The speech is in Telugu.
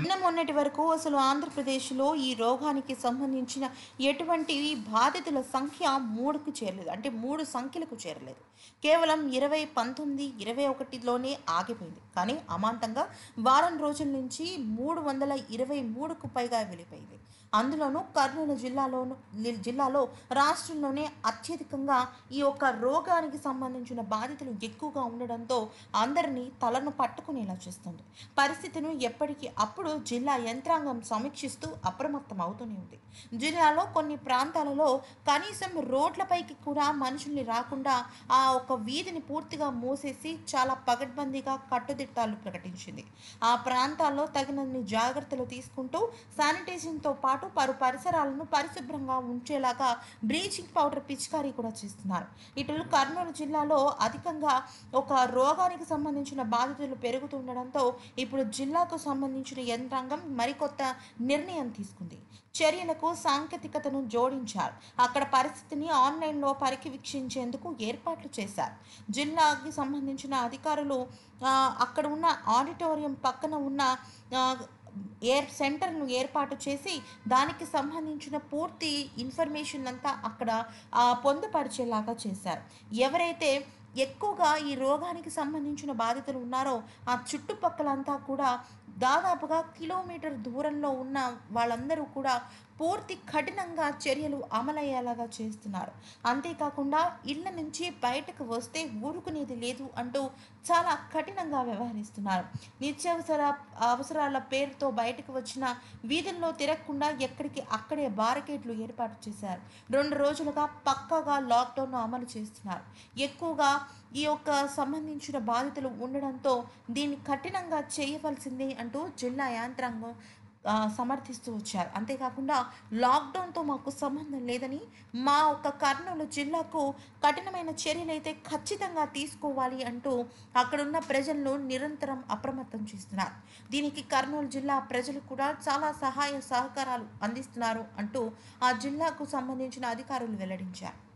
నిన్న మొన్నటి వరకు అసలు ఆంధ్రప్రదేశ్లో ఈ రోగానికి సంబంధించిన ఎటువంటి బాధితుల సంఖ్య మూడుకు చేరలేదు అంటే మూడు సంఖ్యలకు చేరలేదు కేవలం ఇరవై పంతొమ్మిది ఇరవై ఒకటిలోనే ఆగిపోయింది కానీ అమాంతంగా వారం రోజుల నుంచి మూడు వందల ఇరవై మూడుకు పైగా వెళ్ళిపోయింది అందులోనూ కర్నూలు జిల్లాలోను లి- జిల్లాలో రాష్ట్రంలోనే అత్యధికంగా ఈ యొక్క రోగానికి సంబంధించిన బాధితులు ఎక్కువగా ఉండడంతో అందరినీ తలను పట్టుకునేలా చేస్తుంది పరిస్థితిని ఎప్పటికీ అప్పుడు జిల్లా యంత్రాంగం సమీక్షిస్తూ అప్రమత్తం అవుతూనే ఉంది జిల్లాలో కొన్ని ప్రాంతాలలో కనీసం రోడ్లపైకి కూడా మనుషుల్ని రాకుండా ఆ ఒక వీధిని పూర్తిగా మూసేసి చాలా పగడ్బందీగా కట్టుదిట్టాలు ప్రకటించింది ఆ ప్రాంతాల్లో తగినన్ని జాగ్రత్తలు తీసుకుంటూ శానిటైజింగ్తో పాటు పలు పరిసరాలను పరిశుభ్రంగా ఉంచేలాగా బ్లీచింగ్ పౌడర్ పిచికారీ కూడా చేస్తున్నారు ఇటు కర్నూలు జిల్లాలో అధికంగా ఒక రోగానికి సంబంధించిన బాధితులు పెరుగుతుండడంతో ఇప్పుడు జిల్లాకు సంబంధించిన యంత్రాంగం మరికొత్త నిర్ణయం తీసుకుంది చర్యలకు సాంకేతికతను జోడించారు అక్కడ పరిస్థితిని ఆన్లైన్లో పర్యవేక్షించేందుకు ఏర్పాట్లు చేశారు జిల్లాకి సంబంధించిన అధికారులు ఆ, అక్కడ ఉన్న ఆడిటోరియం పక్కన ఉన్న ఆ, ఎయిర్ సెంటర్ను ఏర్పాటు చేసి దానికి సంబంధించిన పూర్తి ఇన్ఫర్మేషన్ అంతా అక్కడ ఆ, పొందుపరిచేలాగా చేశారు ఎవరైతే ఎక్కువగా ఈ రోగానికి సంబంధించిన బాధితులు ఉన్నారో ఆ చుట్టుపక్కలంతా కూడా దాదాపుగా కిలోమీటర్ దూరంలో ఉన్న వాళ్ళందరూ కూడా పూర్తి కఠినంగా చర్యలు అమలయ్యేలాగా చేస్తున్నారు అంతేకాకుండా ఇళ్ళ నుంచి బయటకు వస్తే ఊరుకునేది లేదు అంటూ చాలా కఠినంగా వ్యవహరిస్తున్నారు నిత్యావసర అవసరాల పేరుతో బయటకు వచ్చిన వీధుల్లో తిరగకుండా ఎక్కడికి అక్కడే బారికేడ్లు ఏర్పాటు చేశారు రెండు రోజులుగా పక్కాగా లాక్డౌన్ అమలు చేస్తున్నారు ఎక్కువగా ఈ యొక్క సంబంధించిన బాధితులు ఉండడంతో దీన్ని కఠినంగా చేయవలసిందే అంటూ జిల్లా యాంత్రాంగం ఆ, సమర్థిస్తూ వచ్చారు అంతేకాకుండా లాక్డౌన్తో మాకు సంబంధం లేదని మా ఒక్క కర్నూలు జిల్లాకు కఠినమైన చర్యలు అయితే ఖచ్చితంగా తీసుకోవాలి అంటూ అక్కడున్న ప్రజలను నిరంతరం అప్రమత్తం చేస్తున్నారు దీనికి కర్నూలు జిల్లా ప్రజలు కూడా చాలా సహాయ సహకారాలు అందిస్తున్నారు అంటూ ఆ జిల్లాకు సంబంధించిన అధికారులు వెల్లడించారు